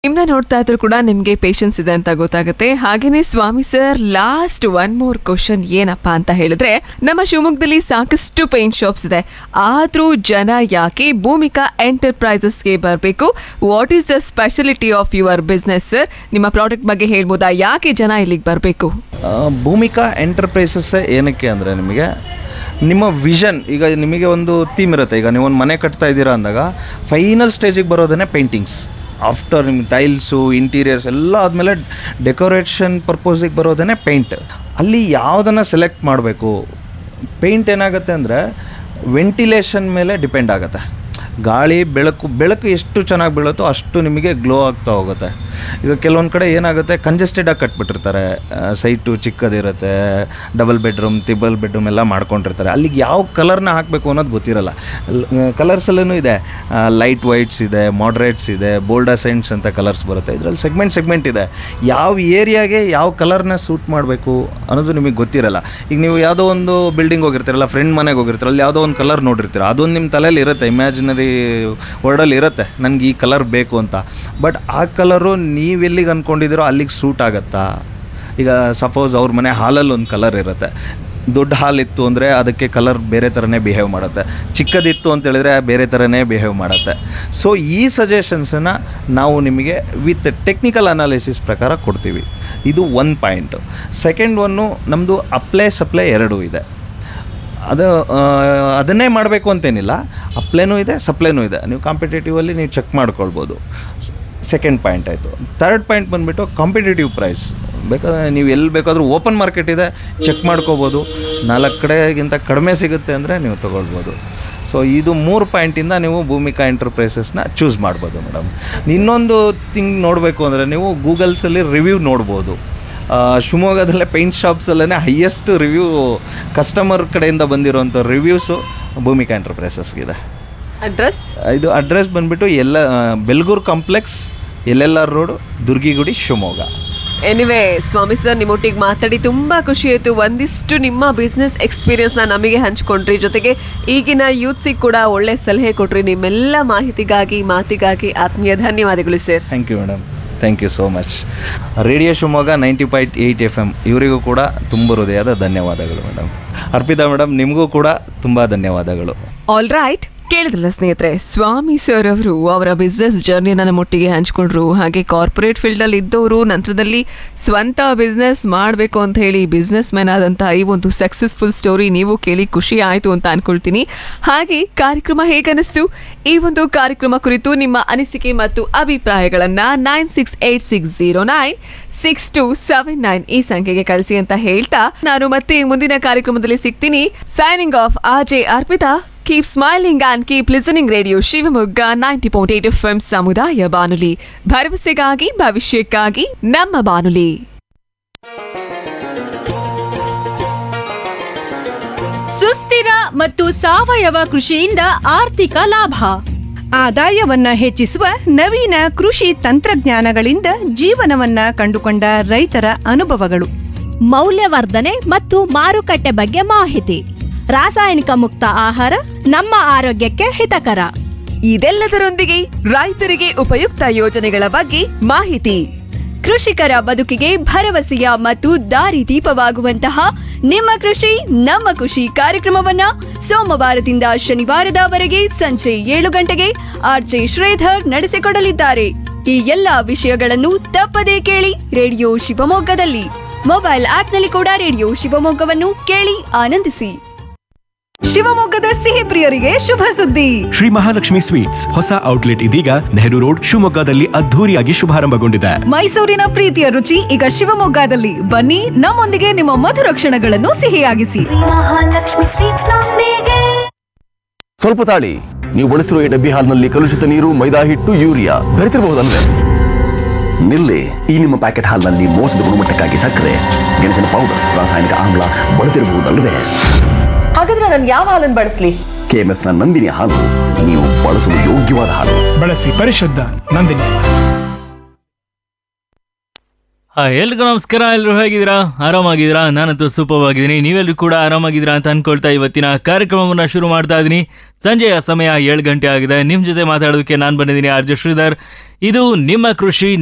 ನಿಮ್ನ ನೋಡ್ತಾ ಇದ್ರು ಕೂಡ ನಿಮ್ಗೆ ಪೇಷನ್ಸ್ ಇದೆ ಅಂತ ಗೊತ್ತಾಗುತ್ತೆ ಹಾಗೇನೆ Swamy sir last one more question ಏನಪ್ಪಾ ಅಂತ ಹೇಳಿದ್ರೆ ನಮ್ಮ ಶಿವಮೊಗ್ಗದಲ್ಲಿ ಸಾಕಷ್ಟು ಪೇಂಟ್ ಶಾಪ್ಸ್ ಇದೆ ಆದ್ರೂ ಜನ ಯಾಕೆ ಭೂಮಿಕಾ ಎಂಟರ್ಪ್ರೈಸಸ್ಗೆ ಬರಬೇಕು what is the speciality of your business sir ನಿಮ್ಮ ಪ್ರಾಡಕ್ಟ್ ಬಗ್ಗೆ ಹೇಳ್ಬೋದಾ ಯಾಕೆ ಜನ ಇಲ್ಲಿಗೆ ಬರಬೇಕು ಆ, ಭೂಮಿಕಾ ಎಂಟರ್ಪ್ರೈಸಸ್ ಏನಕ್ಕೆ ಅಂದರೆ ನಿಮಗೆ ನಿಮ್ಮ ವಿಷನ್ ಈಗ ನಿಮಗೆ ಒಂದು ಥೀಮ್ ಇರುತ್ತೆ ಈಗ ನೀವು ಒಂದು ಮನೆ ಕಟ್ತಾ ಇದ್ದೀರಾ ಅಂದಾಗ ಫೈನಲ್ ಸ್ಟೇಜಿಗೆ ಬರೋದೇ ಪೇಂಟಿಂಗ್ಸ್ ಆಫ್ಟರ್ ನಿಮ್ಮ ಟೈಲ್ಸು ಇಂಟೀರಿಯರ್ಸ್ ಎಲ್ಲ ಆದಮೇಲೆ ಡೆಕೋರೇಷನ್ ಪರ್ಪೋಸಿಗೆ ಬರೋದೇ ಪೇಂಟ್ ಅಲ್ಲಿ ಯಾವುದನ್ನು ಸೆಲೆಕ್ಟ್ ಮಾಡಬೇಕು ಪೇಂಟ್ ಏನಾಗುತ್ತೆ ಅಂದರೆ ವೆಂಟಿಲೇಷನ್ ಮೇಲೆ ಡಿಪೆಂಡ್ ಆಗುತ್ತೆ ಗಾಳಿ ಬೆಳಕು ಬೆಳಕು ಎಷ್ಟು ಚೆನ್ನಾಗಿ ಬೀಳುತ್ತೋ ಅಷ್ಟು ನಿಮಗೆ ಗ್ಲೋ ಆಗ್ತಾ ಹೋಗುತ್ತೆ ಈಗ ಕೆಲವೊಂದು ಕಡೆ ಏನಾಗುತ್ತೆ ಕಂಜೆಸ್ಟೆಡಾಗಿ ಕಟ್ಬಿಟ್ಟಿರ್ತಾರೆ ಸೈಟು ಚಿಕ್ಕದಿರುತ್ತೆ ಡಬಲ್ ಬೆಡ್ರೂಮ್ ತ್ರಿಬಲ್ ಬೆಡ್ರೂಮ್ ಎಲ್ಲ ಮಾಡ್ಕೊಂಡಿರ್ತಾರೆ ಅಲ್ಲಿಗೆ ಯಾವ ಕಲರ್ನ ಹಾಕಬೇಕು ಅನ್ನೋದು ಗೊತ್ತಿರಲ್ಲ ಕಲರ್ಸಲ್ಲೂ ಇದೆ ಲೈಟ್ ವೈಟ್ಸ್ ಇದೆ ಮಾಡ್ರೇಟ್ಸ್ ಇದೆ ಬೋಲ್ಡ್ ಅಸೆಂಟ್ಸ್ ಅಂತ ಕಲರ್ಸ್ ಬರುತ್ತೆ ಇದರಲ್ಲಿ ಸೆಗ್ಮೆಂಟ್ ಸೆಗ್ಮೆಂಟ್ ಇದೆ ಯಾವ ಏರಿಯಾಗೆ ಯಾವ ಕಲರ್ನ ಸೂಟ್ ಮಾಡಬೇಕು ಅನ್ನೋದು ನಿಮಗೆ ಗೊತ್ತಿರಲ್ಲ ಈಗ ನೀವು ಯಾವುದೋ ಒಂದು ಬಿಲ್ಡಿಂಗ್ ಹೋಗಿರ್ತೀರಲ್ಲ ಫ್ರೆಂಡ್ ಮನೆಗೆ ಹೋಗಿರ್ತೀರ ಅಲ್ಲಿ ಯಾವುದೋ ಒಂದು ಕಲರ್ ನೋಡಿರ್ತೀರ ಅದೊಂದು ನಿಮ್ಮ ತಲೆಯಲ್ಲಿ ಇರುತ್ತೆ ಇಮ್ಯಾಜಿನರಿ ವರ್ಡಲ್ಲಿ ಇರುತ್ತೆ ನನಗೆ ಈ ಕಲರ್ ಬೇಕು ಅಂತ ಬಟ್ ಆ ಕಲರು ನೀವೆಲ್ಲಿಗೆ ಅಂದ್ಕೊಂಡಿದ್ದೀರೋ ಅಲ್ಲಿಗೆ ಸೂಟ್ ಆಗುತ್ತಾ ಈಗ ಸಪೋಸ್ ಅವ್ರ ಮನೆ ಹಾಲಲ್ಲಿ ಒಂದು ಕಲರ್ ಇರುತ್ತೆ ದೊಡ್ಡ ಹಾಲ್ ಇತ್ತು ಅಂದರೆ ಅದಕ್ಕೆ ಕಲರ್ ಬೇರೆ ಥರನೇ ಬಿಹೇವ್ ಮಾಡುತ್ತೆ ಚಿಕ್ಕದಿತ್ತು ಅಂತ ಹೇಳಿದ್ರೆ ಬೇರೆ ಥರನೇ ಬಿಹೇವ್ ಮಾಡುತ್ತೆ ಸೊ ಈ ಸಜೆಷನ್ಸನ್ನು ನಾವು ನಿಮಗೆ ವಿತ್ ಟೆಕ್ನಿಕಲ್ ಅನಾಲಿಸಿಸ್ ಪ್ರಕಾರ ಕೊಡ್ತೀವಿ ಇದು ಒನ್ ಪಾಯಿಂಟು ಸೆಕೆಂಡ್ ಒನ್ನು ನಮ್ಮದು ಅಪ್ಲೈ ಸಪ್ಲೈ ಎರಡೂ ಇದೆ ಅದು ಆ, ಅದನ್ನೇ ಮಾಡಬೇಕು ಅಂತೇನಿಲ್ಲ ಅಪ್ಲೈನೂ ಇದೆ ಸಪ್ಲೈನೂ ಇದೆ ನೀವು ಕಾಂಪಿಟೇಟಿವಲ್ಲಿ ನೀವು ಚೆಕ್ ಮಾಡ್ಕೊಳ್ಬೋದು ಸೆಕೆಂಡ್ ಪಾಯಿಂಟ್ ಆಯಿತು ಥರ್ಡ್ ಪಾಯಿಂಟ್ ಬಂದುಬಿಟ್ಟು ಕಾಂಪಿಟೇಟಿವ್ ಪ್ರೈಸ್ ಬೇಕಾದ್ರೆ ನೀವು ಎಲ್ಲಿ ಬೇಕಾದರೂ ಓಪನ್ ಮಾರ್ಕೆಟ್ ಇದೆ ಚೆಕ್ ಮಾಡ್ಕೋಬೋದು ನಾಲ್ಕು ಕಡೆಗಿಂತ ಕಡಿಮೆ ಸಿಗುತ್ತೆ ಅಂದರೆ ನೀವು ತೊಗೊಳ್ಬೋದು ಸೊ ಇದು ಮೂರು ಪಾಯಿಂಟಿಂದ ನೀವು ಭೂಮಿಕಾ ಎಂಟರ್ಪ್ರೈಸಸ್ನ ಚೂಸ್ ಮಾಡ್ಬೋದು ಮೇಡಮ್ ಇನ್ನೊಂದು ಥಿಂಗ್ ನೋಡಬೇಕು ಅಂದರೆ ನೀವು ಗೂಗಲ್ಸಲ್ಲಿ ರಿವ್ಯೂ ನೋಡ್ಬೋದು ಆ, ಶಿವಮೊಗ್ಗದಲ್ಲೇ ಪೇಂಟ್ ಶಾಪ್ಸಲ್ಲೇ ಹೈಯೆಸ್ಟ್ ರಿವ್ಯೂ ಕಸ್ಟಮರ್ ಕಡೆಯಿಂದ ಬಂದಿರೋಂಥ ರಿವ್ಯೂಸು ಭೂಮಿಕಾ ಎಂಟರ್ಪ್ರೈಸಸ್ಗಿದೆ ಅಡ್ರೆಸ್ ಇದು ಅಡ್ರೆಸ್ ಬಂದುಬಿಟ್ಟು ಎಲ್ಲ Belguru complex L L R road Durgigudi Shivamogga anyway ಸ್ವಾಮಿ ಸರ್ ನಿಮ್ಮೊಟ್ಟಿಗೆ ಮಾತಾಡಿ ತುಂಬಾ ಖುಷಿ ಆಯ್ತು ಒಂದಿಷ್ಟು ನಿಮ್ಮ ಬಿಸ್ನೆಸ್ ಎಕ್ಸ್ಪೀರಿಯನ್ಸ್ ನ ನಮಗೆ ಹಂಚ್ಕೊಂಡ್ರಿ ಜೊತೆಗೆ ಈಗಿನ ಯೂತ್ಸಿಗೆ ಕೂಡ ಒಳ್ಳೆ ಸಲಹೆ ಕೊಟ್ರಿ ನಿಮ್ಮೆಲ್ಲ ಮಾಹಿತಿಗಾಗಿ ಮಾತಿಗಾಗಿ ಆತ್ಮೀಯ ಧನ್ಯವಾದಗಳು sir thank you madam thank you so much radio Shivamogga ninety point eight F M ಇವರಿಗೂ ಕೂಡ ತುಂಬ ಹೃದಯದ ಧನ್ಯವಾದಗಳು ಮೇಡಮ್ ಅರ್ಪಿತಾ ಮೇಡಮ್ ನಿಮಗೂ ಕೂಡ ತುಂಬ ಧನ್ಯವಾದಗಳು ಆಲ್ ರೈಟ್ ಕೇಳಿದ್ರಲ್ಲ ಸ್ನೇಹಿತರೆ ಸ್ವಾಮಿ ಸರ್ ಅವರು ಅವರ ಬಿಸ್ನೆಸ್ ಜರ್ನಿನ ನಮ್ಮೊಟ್ಟಿಗೆ ಹಂಚ್ಕೊಂಡ್ರು ಹಾಗೆ ಕಾರ್ಪೊರೇಟ್ ಫೀಲ್ಡ್ ಅಲ್ಲಿ ಇದ್ದವರು ನಂತರದಲ್ಲಿ ಸ್ವಂತ ಬಿಸ್ನೆಸ್ ಮಾಡಬೇಕು ಅಂತ ಹೇಳಿ ಬಿಸ್ನೆಸ್ ಮ್ಯಾನ್ ಆದಂತಹ ಈ ಒಂದು ಸಕ್ಸಸ್ಫುಲ್ ಸ್ಟೋರಿ ನೀವು ಕೇಳಿ ಖುಷಿ ಆಯ್ತು ಅಂತ ಅನ್ಕೊಳ್ತೀನಿ ಹಾಗೆ ಕಾರ್ಯಕ್ರಮ ಹೇಗನಿಸ್ತು ಈ ಒಂದು ಕಾರ್ಯಕ್ರಮ ಕುರಿತು ನಿಮ್ಮ ಅನಿಸಿಕೆ ಮತ್ತು ಅಭಿಪ್ರಾಯಗಳನ್ನ nine six eight six zero nine six two seven nine ಈ ಸಂಖ್ಯೆಗೆ ಕಳಿಸಿ ಅಂತ ಹೇಳ್ತಾ ನಾನು ಮತ್ತೆ ಮುಂದಿನ ಕಾರ್ಯಕ್ರಮದಲ್ಲಿ ಸಿಗ್ತೀನಿ signing off RJ Arpita keep smiling and keep listening radio Shivamogga ninety point eight F ಸಮುದಾಯ ಬಾನುಲಿ ಭರವಸೆಗಾಗಿ ಭವಿಷ್ಯಕ್ಕಾಗಿ ನಮ್ಮ ಬಾನುಲಿ ಸುಸ್ಥಿರ ಮತ್ತು ಸಾವಯವ ಕೃಷಿಯಿಂದ ಆರ್ಥಿಕ ಲಾಭ ಆದಾಯವನ್ನ ಹೆಚ್ಚಿಸುವ ನವೀನ ಕೃಷಿ ತಂತ್ರಜ್ಞಾನಗಳಿಂದ ಜೀವನವನ್ನ ಕಂಡುಕೊಂಡ ರೈತರ ಅನುಭವಗಳು ಮೌಲ್ಯವರ್ಧನೆ ಮತ್ತು ಮಾರುಕಟ್ಟೆ ಬಗ್ಗೆ ಮಾಹಿತಿ ರಾಸಾಯನಿಕ ಮುಕ್ತ ಆಹಾರ ನಮ್ಮ ಆರೋಗ್ಯಕ್ಕೆ ಹಿತಕರ ಇದೆಲ್ಲದರೊಂದಿಗೆ ರೈತರಿಗೆ ಉಪಯುಕ್ತ ಯೋಜನೆಗಳ ಬಗ್ಗೆ ಮಾಹಿತಿ ಕೃಷಿಕರ ಬದುಕಿಗೆ ಭರವಸೆಯ ಮತ್ತು ದಾರಿದೀಪವಾಗುವಂತಹ ನಿಮ್ಮ ಕೃಷಿ ನಮ್ಮ ಖುಷಿ ಕಾರ್ಯಕ್ರಮವನ್ನ ಸೋಮವಾರದಿಂದ ಶನಿವಾರದವರೆಗೆ ಸಂಜೆ ಏಳು ಗಂಟೆಗೆ ಆರ್ಜೆ ಶ್ರೀಧರ್ ನಡೆಸಿಕೊಡಲಿದ್ದಾರೆ ಈ ಎಲ್ಲಾ ವಿಷಯಗಳನ್ನು ತಪ್ಪದೇ ಕೇಳಿ ರೇಡಿಯೋ ಶಿವಮೊಗ್ಗದಲ್ಲಿ ಮೊಬೈಲ್ ಆಪ್ನಲ್ಲಿ ಕೂಡ ರೇಡಿಯೋ ಶಿವಮೊಗ್ಗವನ್ನು ಕೇಳಿ ಆನಂದಿಸಿ ಶಿವಮೊಗ್ಗದ ಸಿಹಿ ಪ್ರಿಯರಿಗೆ ಶುಭ ಸುದ್ದಿ ಶ್ರೀ ಮಹಾಲಕ್ಷ್ಮಿ ಸ್ವೀಟ್ಸ್ ಹೊಸ ಔಟ್ಲೆಟ್ ಇದೀಗ ನೆಹರು ರೋಡ್ ಶಿವಮೊಗ್ಗದಲ್ಲಿ ಅದ್ಧೂರಿಯಾಗಿ ಶುಭಾರಂಭಗೊಂಡಿದೆ ಮೈಸೂರಿನ ಪ್ರೀತಿಯ ರುಚಿ ಈಗ ಶಿವಮೊಗ್ಗದಲ್ಲಿ ಬನ್ನಿ ನಮ್ಮೊಂದಿಗೆ ನಿಮ್ಮ ಮಧುರ ಕ್ಷಣಗಳನ್ನು ಸಿಹಿಯಾಗಿಸಿ ಮಹಾಲಕ್ಷ್ಮಿ ಸ್ವೀಟ್ಸ್ ನೊಂದಿಗೆ ಸ್ವಲ್ಪ ತಾಳಿ ನೀವು ಬಳಸಿರುವ ಈ ಡಬ್ಬಿ ಹಾಲ್ನಲ್ಲಿ ಕಲುಷಿತ ನೀರು ಮೈದಾ ಹಿಟ್ಟು ಯೂರಿಯಾ ಬೆರೆತಿರಬಹುದಲ್ವೇ ನಿಲ್ಲಿ ಈ ನಿಮ್ಮ ಪ್ಯಾಕೆಟ್ ಹಾಲ್ನಲ್ಲಿ ಮೋಸದ ಗುಣಮಟ್ಟಕ್ಕಾಗಿ ಸಕ್ಕರೆ ಗೆಣಸಿನ ಪೌಡರ್ ರಾಸಾಯನಿಕ ಆಮ್ಲ ಬಳಸಿರಬಹುದಲ್ವೇ ಹಾಗಾದ್ರೆ ನಾನು ಯಾವ ಹಾಲನ್ನು ಬಳಸಲಿ ಕೆಎಂಎಫ್ ನ ನಂದಿನಿ ಹಾಲು ನೀವು ಬಳಸಲು ಯೋಗ್ಯವಾದ ಹಾಲು ಬಳಸಿ ಪರಿಶುದ್ಧ ನಂದಿನಿ ಹಾಯ್ ಎಲ್ರಿಗೂ ನಮಸ್ಕಾರ ಎಲ್ಲರೂ ಹೇಗಿದ್ದೀರಾ ಆರಾಮಾಗಿದ್ದೀರಾ ನಾನಂತೂ ಸೂಪರ್ ಆಗಿದ್ದೀನಿ ನೀವೆಲ್ಲರೂ ಕೂಡ ಆರಾಮಾಗಿದ್ದೀರಾ ಅಂತ ಅನ್ಕೊಳ್ತಾ ಇವತ್ತಿನ ಕಾರ್ಯಕ್ರಮವನ್ನು ಶುರು ಮಾಡ್ತಾ ಇದ್ದೀನಿ ಸಂಜೆಯ ಸಮಯ ಏಳು ಗಂಟೆ ಆಗಿದೆ ನಿಮ್ಮ ಜೊತೆ ಮಾತಾಡೋದಕ್ಕೆ ನಾನು ಬಂದಿದ್ದೀನಿ ಆರ್ ಜೆ ಶ್ರೀಧರ್ ಇದು ನಿಮ್ಮ ಕೃಷಿ